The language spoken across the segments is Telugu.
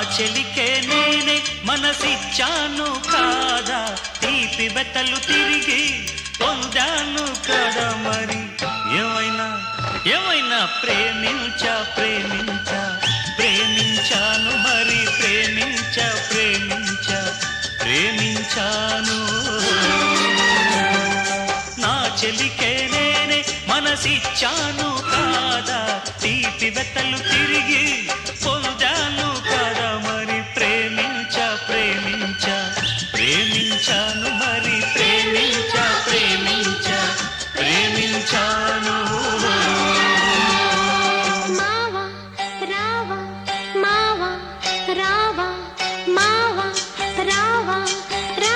చెలికే నేనే మనసిచ్చాను కాదా తీపి బెత్తలు తిరిగి పొందాను కదా మరి ఏమైనా ఏమైనా ప్రేమించా ప్రేమించా ప్రేమించాను మరి ప్రేమించా ప్రేమించా ప్రేమించాను నా చెలికే నేనే మనసిచ్చాను కాదా తీపి బెత్తలు తిరిగి పొందాను కదా మరి ప్రేమించా ప్రేమించా ప్రేమించాను మరి ప్రేమించా ప్రేమించా ప్రేమించాను మావా రావా మావా రావా మావా రావా రా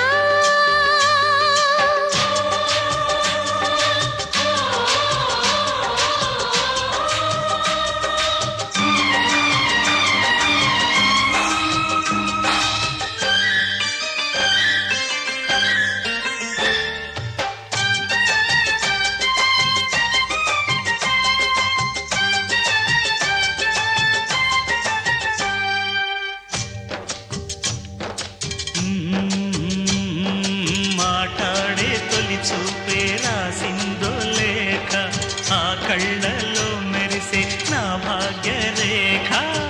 మ్మ్, మాట్లాడే తొలి చూపే రాసిందో లేఖ ఆ కళ్ళలో మెరిసే నా భాగ్యరేఖ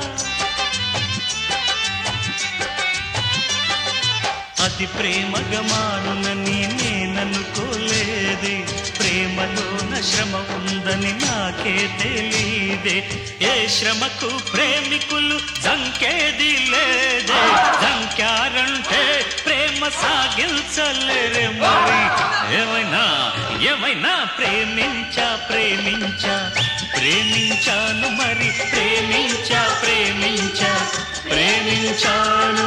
అతి ప్రేమగా మారునని నేననుకోలేదే ప్రేమలోన శ్రమ ఉందని నాకే తెలీదే ఏ శ్రమకు ప్రేమికులు జంకేది లేదే జంకారంటే ప్రేమ సాగించలేరే మరి ఏమైనా ఏమైనా ప్రేమించా ప్రేమించా ప్రేమించాను మరి ప్రేమించా ప్రేమించా ప్రేమించాను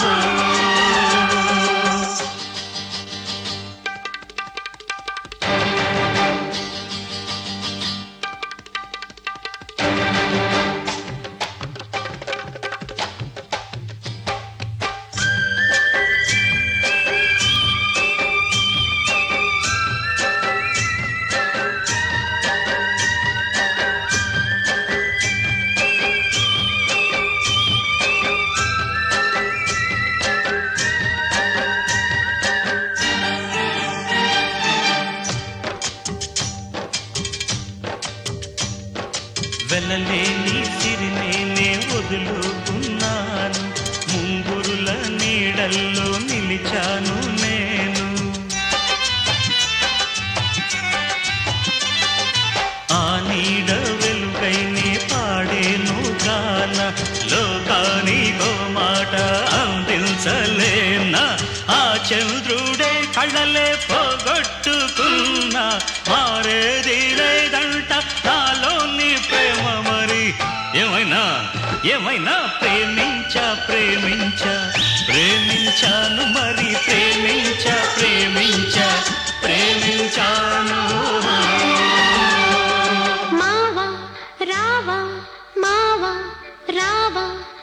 వెలలేని సిరినేనే వదులుకున్నాను ముంగురుల నీడల్లో నిలిచాను నేను ఆ నీడ వెలుగైనే పాడేను గాన లోకానికో మాట అందించలేనా ఆ చంద్రుడే కళ్ళలే పోగొట్టుకున్నా మారేది లేదంట నాలోని ప్రేమ మరి ఏమైనా ఏమైనా ప్రేమించా ప్రేమించా ప్రేమించాను మరి ప్రేమించా ప్రేమించా ప్రేమించాను మావా రావా మావా రావా